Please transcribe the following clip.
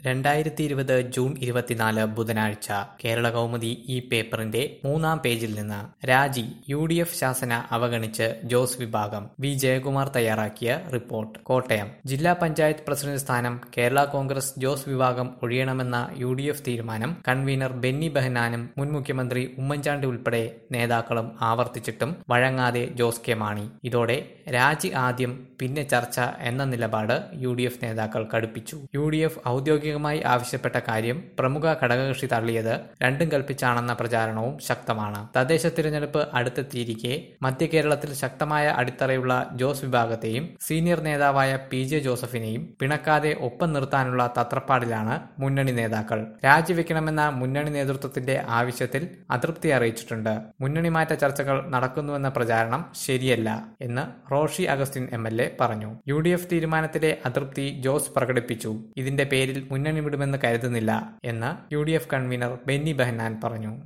രണ്ടായിരത്തി ഇരുപത് ജൂൺ ഇരുപത്തിനാല് ബുധനാഴ്ച കേരള കൗമുദി ഈ പേപ്പറിന്റെ മൂന്നാം പേജിൽ നിന്ന് രാജി യു ഡി എഫ് ശാസന അവഗണിച്ച് ജോസ് വിഭാഗം വി ജയകുമാർ തയ്യാറാക്കിയ റിപ്പോർട്ട് കോട്ടയം ജില്ലാ പഞ്ചായത്ത് പ്രസിഡന്റ് സ്ഥാനം കേരള കോൺഗ്രസ് ജോസ് വിഭാഗം ഒഴിയണമെന്ന യു ഡി എഫ് തീരുമാനം കൺവീനർ ബെന്നി ബെഹനാനും മുൻ മുഖ്യമന്ത്രി ഉമ്മൻചാണ്ടി ഉൾപ്പെടെ നേതാക്കളും ആവർത്തിച്ചിട്ടും വഴങ്ങാതെ ജോസ് കെ മാണി ഇതോടെ രാജി ആദ്യം പിന്നെ ചർച്ച എന്ന നിലപാട് യു ഡി എഫ് നേതാക്കൾ കടുപ്പിച്ചു യു ഡി എഫ് ഔദ്യോഗികമായി ആവശ്യപ്പെട്ട കാര്യം പ്രമുഖ ഘടകകക്ഷി തള്ളിയത് രണ്ടും കൽപ്പിച്ചാണെന്ന പ്രചാരണവും ശക്തമാണ് തദ്ദേശ തിരഞ്ഞെടുപ്പ് അടുത്തെത്തിയിരിക്കെ മധ്യ കേരളത്തിൽ ശക്തമായ അടിത്തറയുള്ള ജോസ് വിഭാഗത്തെയും സീനിയർ നേതാവായ പി ജെ ജോസഫിനെയും പിണക്കാതെ ഒപ്പം നിർത്താനുള്ള തത്രപ്പാടിലാണ് മുന്നണി നേതാക്കൾ രാജിവെക്കണമെന്ന മുന്നണി നേതൃത്വത്തിന്റെ ആവശ്യത്തിൽ അതൃപ്തി അറിയിച്ചിട്ടുണ്ട് മുന്നണി മാറ്റ ചർച്ചകൾ നടക്കുന്നുവെന്ന പ്രചാരണം ശരിയല്ല എന്ന് Roshi Augustine M L A പറഞ്ഞു യു ഡി എഫ് തീരുമാനത്തിലെ അതൃപ്തി ജോസ് പ്രകടിപ്പിച്ചു ഇതിന്റെ പേരിൽ മുന്നണി വിടുമെന്ന് കരുതുന്നില്ല എന്ന് U D F convener Benny Behanan പറഞ്ഞു